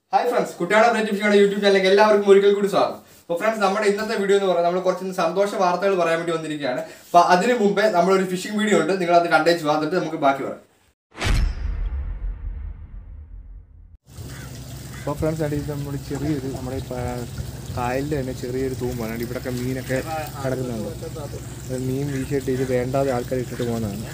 Hi friends കുട്ടികളുടെ bright ഫിഷിയുടെ YouTube ചാനലിലേക്ക് എല്ലാവർക്കും ഒരിക്കൽ കൂടി സ്വാഗതം അപ്പോൾ ഫ്രണ്ട്സ് നമ്മുടെ ഇന്നത്തെ വീഡിയോ എന്ന് പറയുന്നത് നമ്മൾ കുറച്ച് സന്തോഷ വാർത്തകൾ പറയാൻ വേണ്ടി വന്നിരിക്കുകയാണ് അപ്പോൾ അതിന് മുമ്പേ നമ്മളൊരു ഫിഷിംഗ് വീഡിയോ ഉണ്ട് നിങ്ങൾ അത് കണ്ടേച്ച് വന്നിട്ട് നമുക്ക് ബാക്കി പറയാം അപ്പോൾ ഫ്രണ്ട്സ് അടി നമ്മൾ ചെറിയൊരു നമ്മുടെ കായലിൽ തന്നെ ചെറിയൊരു തൂമ്പാണ് അടി ഇവിടെയൊക്കെ മീനൊക്കെ കിടക്കുന്നുണ്ട് അത് മീൻ വീശിയിട്ട് ഇത് വേണ്ടാതെ ആൾക്കാർ ഇട്ടിട്ട് പോകുന്നതാണ്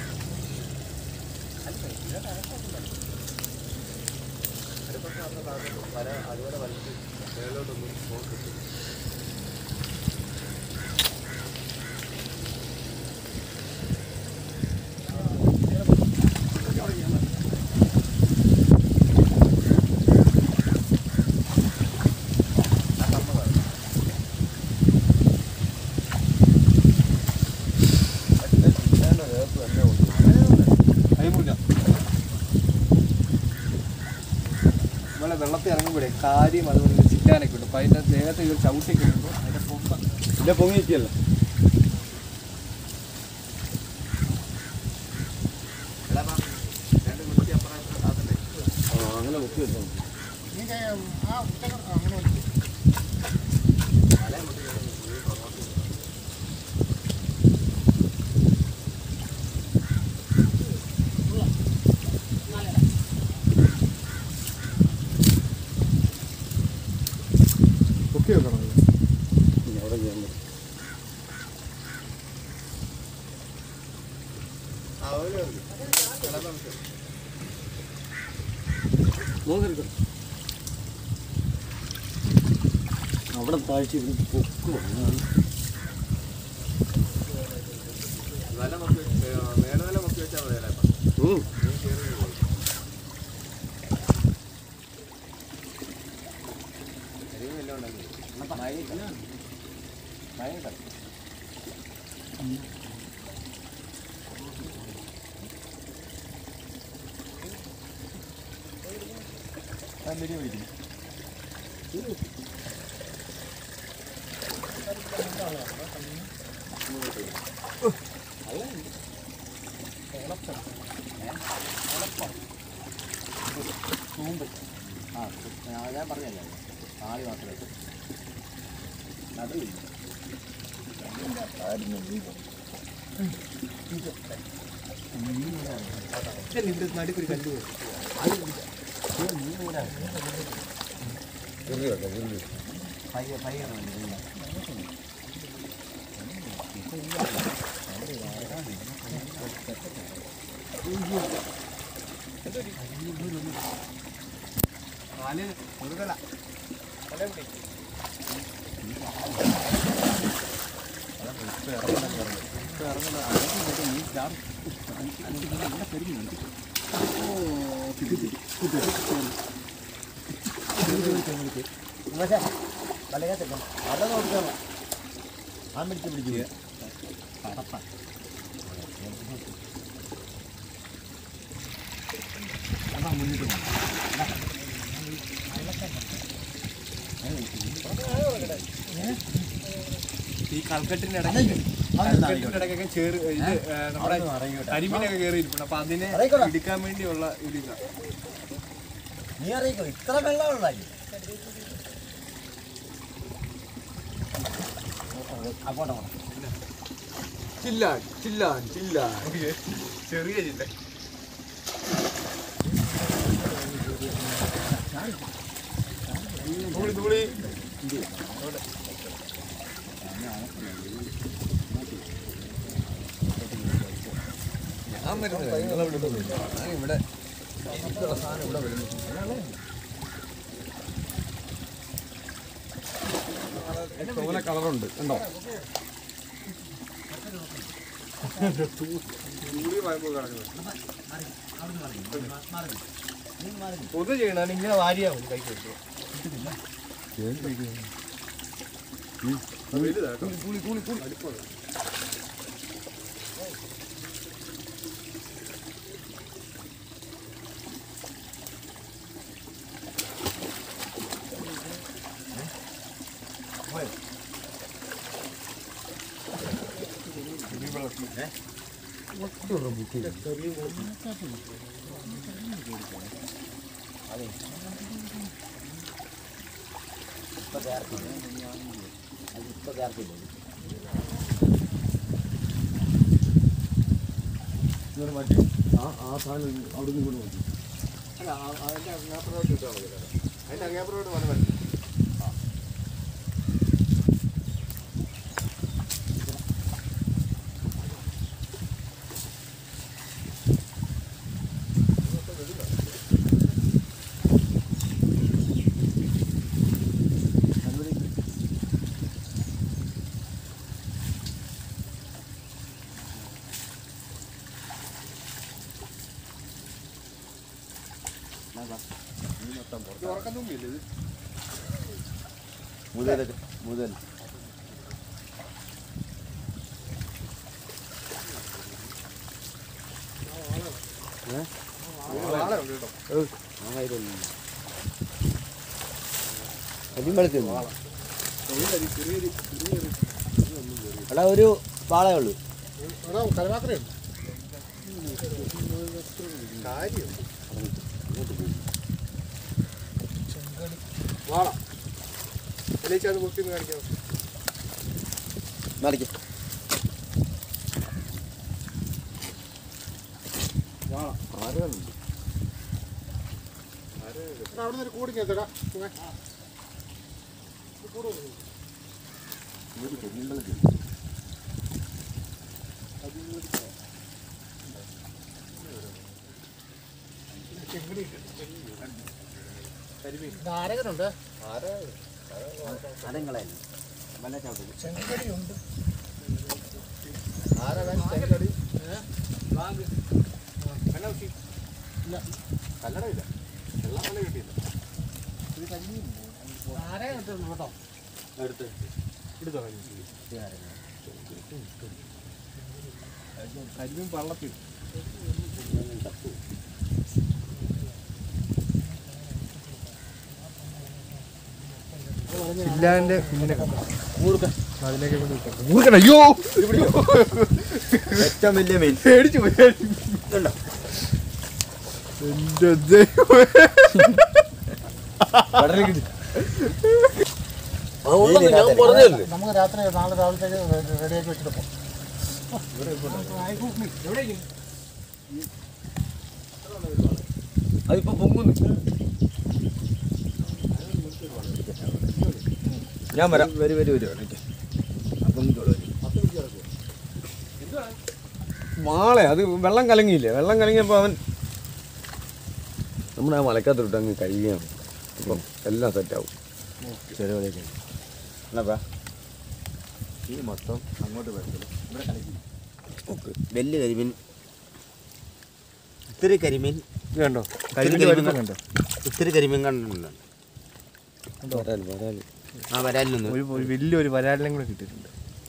നമ്മളെ വെള്ളത്തിൽ ഇറങ്ങുമ്പോഴേ കാര്യം അതുപോലെ ചില്ലാനൊക്കെ ഉണ്ട് അപ്പോൾ അതിൻ്റെ ദേഹത്ത് ഒരു ചവിട്ടിയൊക്കെ ഇടുമ്പോൾ അതിൻ്റെ പൊക്കം ഇല്ല പൊങ്ങിക്കല്ല അങ്ങനെ പൊക്കി വെച്ചോ പൊക്കി വെക്കണം അവിടെ ചെയ്യാൻ പറ്റും അവിടെ താഴ്ച പൊക്കുക ഞാൻ പറഞ്ഞല്ലേ നാല് മാത്രമേ അത് നടുക്കൊരു കല്ല് പയ്യ പയ്യ കാല് മുറുകല പക്ഷേ വലകത്തെത്തും അവിടെ നോക്കണം ആ പിടിച്ച് പിടിച്ചു ഈ കൽക്കട്ടിന്റെ ഇടയ്ക്ക് കൽക്കട്ടിന്റെ ഇടയ്ക്കൊക്കെ ചേറ് ഇത് ഏ, നമ്മുടെ കരിമീനൊക്കെ കയറി ഇരിപ്പുണ്ട് അപ്പൊ അതിനെ അറിയിക്കോടാ. പിടിക്കാൻ വേണ്ടിയുള്ള ഒരു ഇതാ. നീ അറിയിക്കോ ഇത്ര വെള്ളമുള്ളതായി അങ്ങോട്ടോ ചില്ലാൻ ചില്ലാൻ ചില്ലാൻ ചെറിയ ചില്ല തൂളി തൂളി ഞാൻ വരുന്നില്ല നിങ്ങളെ വിളിക്കുന്നില്ല ഞാൻ ഇവിടെ എനിക്കുള്ള സാധനം ഇവിടെ വരുന്നു ചോല കളറുണ്ട് കണ്ടോ തൂളി വായ്പ കിടക്കുന്നത് പൊതു ചെയ്യണ ഇങ്ങനെ വാരിയാ മതി കൈക്ക് വെച്ചു വലുതാട്ടോ കൂളി കൂളി കൂളി അടുപ്പമാണ് ഇപ്പൊ ചേർത്തില്ല ആ ആ സാധനം അവിടെ നിന്ന് ഇങ്ങോട്ട് മതി അല്ല ആ- അതിന്റെ അങ്ങാപ്പുറത്തോട്ട് ഇട്ടാൽ മതി അതിന്റെ അങ്ങാപ്പുറത്തോട്ട് വന്ന് മതി ഇത് ഉറക്കം തുമ്പിയില്ലേ ഇത് മുതൽ മുതൽ നാളെ ഉണ്ട് കേട്ടോ അടിമളക്കുന്നു തൊഴിലരി ചെറിയൊരു ചെറിയൊരു എടാ ഒരു പാളേ ഉള്ളൂ എടാ കലമാത്രേ ഉണ്ട് കാര്യം വാള എലീച്ച അത് കുത്തി കാണിക്കാം മറിക്ക് വാള ആരുണ്ട് എടാ അവിടെ നിന്ന് ഒരു കൂടി കേട്ടടാ നാരകനുണ്ട് അതങ്ങളെ വല്ല ചവിട്ടി ചെങ്കടിയുണ്ട് ആരാണ് ചെങ്കടി എന്നാ ഉച്ചി ഇല്ല കല്ലടയില്ല വെള്ളം പോലെ കിട്ടിയില്ല നാരകൻ ഇട്ടുണ്ട് കേട്ടോ എടുത്ത് എടുത്തോ കരിമീൻ പള്ളത്തിൽ ചില്ലാന്റെ കുഞ്ഞിനെ കണ്ടോ അതിലേക്ക് കൊണ്ട് വിട്ടേക്ക്. ഊർക്കണ്ട, അയ്യോ ഏറ്റവും വലിയ മീൻ പേടിച്ചു പോയി എന്റെ ദൈവമേ. ഞാൻ പറഞ്ഞല്ലേ നമുക്ക് രാത്രി നാളെ രാവിലത്തേക്ക് റെഡിയാക്കി വെച്ചിട്ട് പോകാം അതിപ്പോ പൊങ്ങുന്നു ഞാൻ വരാം വരും വരും വരും വാളെ അത് വെള്ളം കലങ്ങിയില്ലേ വെള്ളം കലങ്ങിയപ്പോൾ അവൻ നമ്മുടെ ആ മലക്കകത്തോട്ട് അങ്ങ് കഴിയുകയാണ് അപ്പം എല്ലാം സെറ്റാവും ചെലവിലേക്ക് എന്നാ ഈ മൊത്തം അങ്ങോട്ട് വരത്തില്ല ഇവിടെ കളിക്കും വലിയ കരിമീൻ ഇത്തിരി കരിമീൻ കണ്ടോ കരിമീൻ്റെ വലിപ്പം കണ്ടോ ഇത്തിരി കരിമീൻ കണ്ടിട്ടുണ്ട് വരാൽ വരാൽ ആ വരാലിൽ നിന്ന് ഒരു ഒരു വലിയൊരു വരാലിനെ കൂടെ കിട്ടിയിട്ടുണ്ട്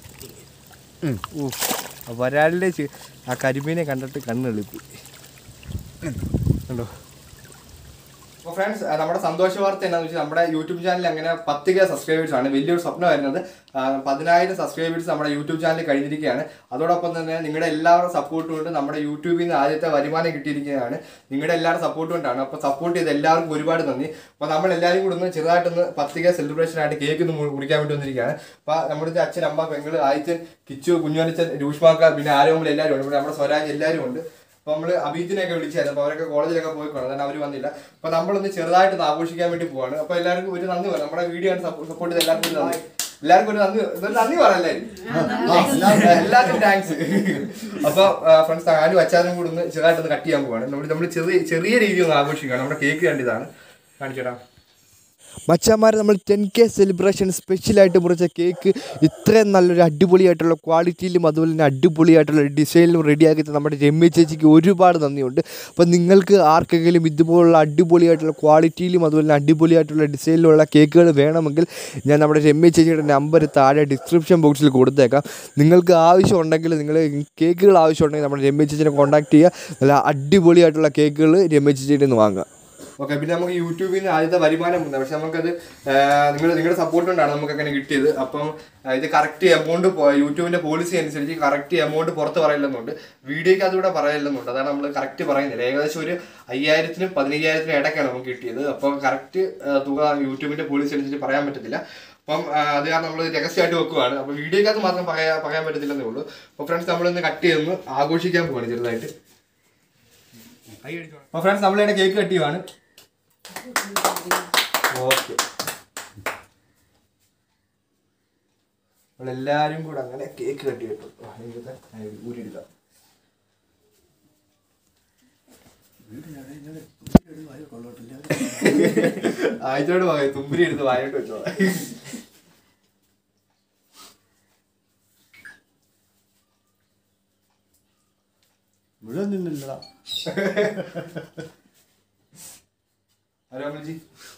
ഓ ആ വരാലിൻ്റെ ചെ- ആ കരിമീനെ കണ്ടിട്ട് കണ്ണ് എളുപ്പി കണ്ടോ അപ്പോൾ ഫ്രണ്ട്സ് നമ്മുടെ സന്തോഷ വാർത്ത എന്താണെന്ന് വെച്ചാൽ നമ്മുടെ യൂട്യൂബ് ചാനൽ അങ്ങനെ പത്ത് കെ സബ്സ്ക്രൈബേഴ്സ് ആണ് വലിയൊരു സ്വപ്നമായിരുന്നത് ആ, പതിനായിരം സബ്സ്ക്രൈബേഴ്സ് നമ്മുടെ യൂട്യൂബ് ചാനൽ കഴിഞ്ഞിരിക്കുകയാണ് അതോടൊപ്പം തന്നെ നിങ്ങളുടെ എല്ലാവരുടെ സപ്പോർട്ട് കൊണ്ട് നമ്മുടെ യൂട്യൂബിൽ നിന്ന് ആദ്യത്തെ വരുമാനം കിട്ടിയിരിക്കുകയാണ് നിങ്ങളുടെ എല്ലാവരുടെ സപ്പോർട്ട് കൊണ്ടാണ് അപ്പോൾ സപ്പോർട്ട് ചെയ്ത് എല്ലാവർക്കും ഒരുപാട് നന്ദി അപ്പോൾ നമ്മൾ എല്ലാവരും കൂടെ ഒന്ന് ചെറുതായിട്ടൊന്ന് പത്ത് കെ സെലിബ്രേഷൻ ആയിട്ട് കേക്ക് ഒന്ന് മു- മുറിക്കാൻ വേണ്ടി വന്നിരിക്കുകയാണ് അപ്പോൾ നമ്മുടെ അച്ഛൻ അമ്മ പെങ്ങള് ആയിച്ചൻ കിച്ചു കുഞ്ഞുവനച്ചൻ രൂഷ്മാക്ക പിന്നെ ആരോമൽ എല്ലാവരും ഉണ്ട് ഇവിടെ നമ്മുടെ സ്വരാജ് എല്ലാവരും ഉണ്ട് അപ്പൊ നമ്മള് അഭിജിത്തിനെയൊക്കെ വിളിച്ചായിരുന്നു അപ്പൊ അവരൊക്കെ കോളേജിലൊക്കെ പോയിക്കോണം കാരണം അവർ വന്നില്ല അപ്പൊ നമ്മളൊന്ന് ചെറുതായിട്ട് ഒന്ന് ആഘോഷിക്കാൻ വേണ്ടി പോവാണ് അപ്പൊ എല്ലാവർക്കും ഒരു നന്ദി പറയാം നമ്മുടെ വീഡിയോ സപ്പോർട്ട് ചെയ്ത് എല്ലാവർക്കും ഒരു നന്ദി എല്ലാവർക്കും ഒരു നന്ദി ഒരു നന്ദി പറയല്ലേ എല്ലാവർക്കും താങ്ക്സ് അപ്പൊ ഫ്രണ്ട്സ് ഞാനും അച്ചാനും കൂടെ ഒന്ന് ചെറുതായിട്ടൊന്ന് കട്ട് ചെയ്യാൻ പോവാണ് നമ്മൾ നമ്മൾ ചെറിയ ചെറിയ രീതിയിൽ ഒന്ന് ആഘോഷിക്കുകയാണ് നമ്മുടെ കേക്ക് കണ്ടിതാണ് കാണിച്ചേടാ മച്ചാമാർ നമ്മൾ ടെൻ കെ സെലിബ്രേഷൻ സ്പെഷ്യലായിട്ട് മുറിച്ച കേക്ക് ഇത്രയും നല്ലൊരു അടിപൊളിയായിട്ടുള്ള ക്വാളിറ്റിയിലും അതുപോലെ തന്നെ അടിപൊളിയായിട്ടുള്ള ഡിസൈനിലും റെഡിയാക്കി തന്ന നമ്മുടെ രമ്യ ചേച്ചിക്ക് ഒരുപാട് നന്ദിയുണ്ട് അപ്പോൾ നിങ്ങൾക്ക് ആർക്കെങ്കിലും ഇതുപോലുള്ള അടിപൊളിയായിട്ടുള്ള ക്വാളിറ്റിയിലും അതുപോലെ തന്നെ അടിപൊളിയായിട്ടുള്ള ഡിസൈനിലുള്ള കേക്കുകൾ വേണമെങ്കിൽ ഞാൻ നമ്മുടെ രമ്യ ചേച്ചിയുടെ നമ്പർ താഴെ ഡിസ്ക്രിപ്ഷൻ ബോക്സിൽ കൊടുത്തേക്കാം നിങ്ങൾക്ക് ആവശ്യമുണ്ടെങ്കിൽ നിങ്ങൾ കേക്കുകൾ ആവശ്യമുണ്ടെങ്കിൽ നമ്മുടെ രമ്യ ചേച്ചിനെ കോൺടാക്ട് ചെയ്യുക നല്ല അടിപൊളിയായിട്ടുള്ള കേക്കുകൾ രമ്യ ചേച്ചിയുടെ നിന്ന് വാങ്ങുക ഓക്കെ പിന്നെ നമുക്ക് യൂട്യൂബിൽ നിന്ന് ആദ്യത്തെ വരുമാനം ഉണ്ട് പക്ഷെ നമുക്കത് നിങ്ങൾ നിങ്ങളുടെ സപ്പോർട്ട് കൊണ്ടാണ് നമുക്ക് അങ്ങനെ കിട്ടിയത് അപ്പം ആ, ഇത് കറക്റ്റ് എമൗണ്ട് യൂട്യൂബിന്റെ പോളിസി അനുസരിച്ച് കറക്റ്റ് എമൗണ്ട് പുറത്ത് പറയില്ലെന്നുണ്ട് വീഡിയോയ്ക്ക് അതുകൂടെ പറയില്ലെന്നുണ്ട് അതാണ് നമ്മൾ കറക്റ്റ് പറയുന്നില്ല ഏകദേശം ഒരു അയ്യായിരത്തിനും പതിനയ്യായിരത്തിനും ഇടയ്ക്കാണ് നമുക്ക് കിട്ടിയത് അപ്പം കറക്റ്റ് തുക യൂട്യൂബിന്റെ പോളിസി അനുസരിച്ച് പറയാൻ പറ്റത്തില്ല അപ്പം ആ, അത് കാരണം നമ്മൾ രഹസ്യമായിട്ട് വെക്കുവാണ് അപ്പം വീഡിയോയ്ക്കകത്ത് മാത്രം പറയാൻ പറയാൻ പറ്റത്തില്ലെന്നേ ഉള്ളൂ അപ്പോൾ ഫ്രണ്ട്സ് നമ്മളിന്ന് കട്ട് ചെയ്തൊന്ന് ആഘോഷിക്കാൻ പോവാണ് ചെറുതായിട്ട് അപ്പോൾ ഫ്രണ്ട്സ് നമ്മളിവിടെ കേക്ക് കട്ട് ചെയ്യുവാണ് ഓക്കെ നമ്മളെല്ലാരും കൂടെ അങ്ങനെ കേക്ക് കട്ടി കിട്ടും ഊരിയെടുക്കാം ആഴ്ചയോട് പറയാം തുമ്പരി എടുത്ത് വായോട്ട് വെച്ചോ മുഴുവൻ നിന്നില്ലടാ ഹലോ അമ്മജി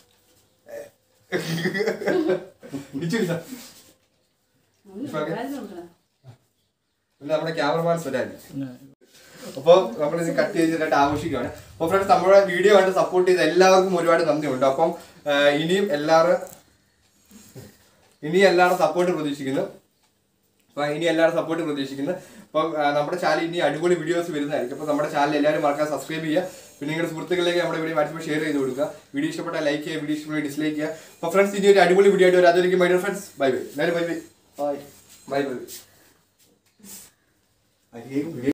ഇടിച്ചെടുക്കാം പിന്നെ നമ്മുടെ ക്യാമറമാൻ സ്വരാജ് അപ്പോൾ നമ്മൾ ഇത് കട്ട് ചെയ്തിട്ട് ആഘോഷിക്കുകയാണ് അപ്പോൾ ഫ്രണ്ട്സ് നമ്മുടെ വീഡിയോ കണ്ട് സപ്പോർട്ട് ചെയ്ത എല്ലാവർക്കും ഒരുപാട് നന്ദിയുണ്ട് അപ്പം ആ, ഇനിയും എല്ലാവരും ഇനി എല്ലാവരും സപ്പോർട്ട് പ്രതീക്ഷിക്കുന്നു അപ്പോൾ ഇനി എല്ലാവരും സപ്പോർട്ട് പ്രതീക്ഷിക്കുന്നു അപ്പം ആ, നമ്മുടെ ചാനൽ ഇനി അടിപൊളി വീഡിയോസ് വരുന്നതായിരിക്കും അപ്പോൾ നമ്മുടെ ചാനൽ എല്ലാവരും മറക്കാൻ സബ്സ്ക്രൈബ് ചെയ്യുക പിന്നെ നിങ്ങളുടെ സുഹൃത്തുക്കളിലേക്ക് നമ്മുടെ വീഡിയോ മാക്സിമം ഷെയർ ചെയ്ത് കൊടുക്കുക വീഡിയോ ഇഷ്ടപ്പെട്ടാൽ ലൈക്ക് ചെയ്യുക വീഡിയോ ഇഷ്ടപ്പെട്ടാൽ ഡിസ്ലൈക്ക് ചെയ്യുക അപ്പോൾ ഫ്രണ്ട്സ് ഇനി ഒരു അടിപൊളി വീഡിയോ ആയിട്ട് വരും അതൊരിക്കും my dear friends bye bye എല്ലാവരും bye bye bye bye by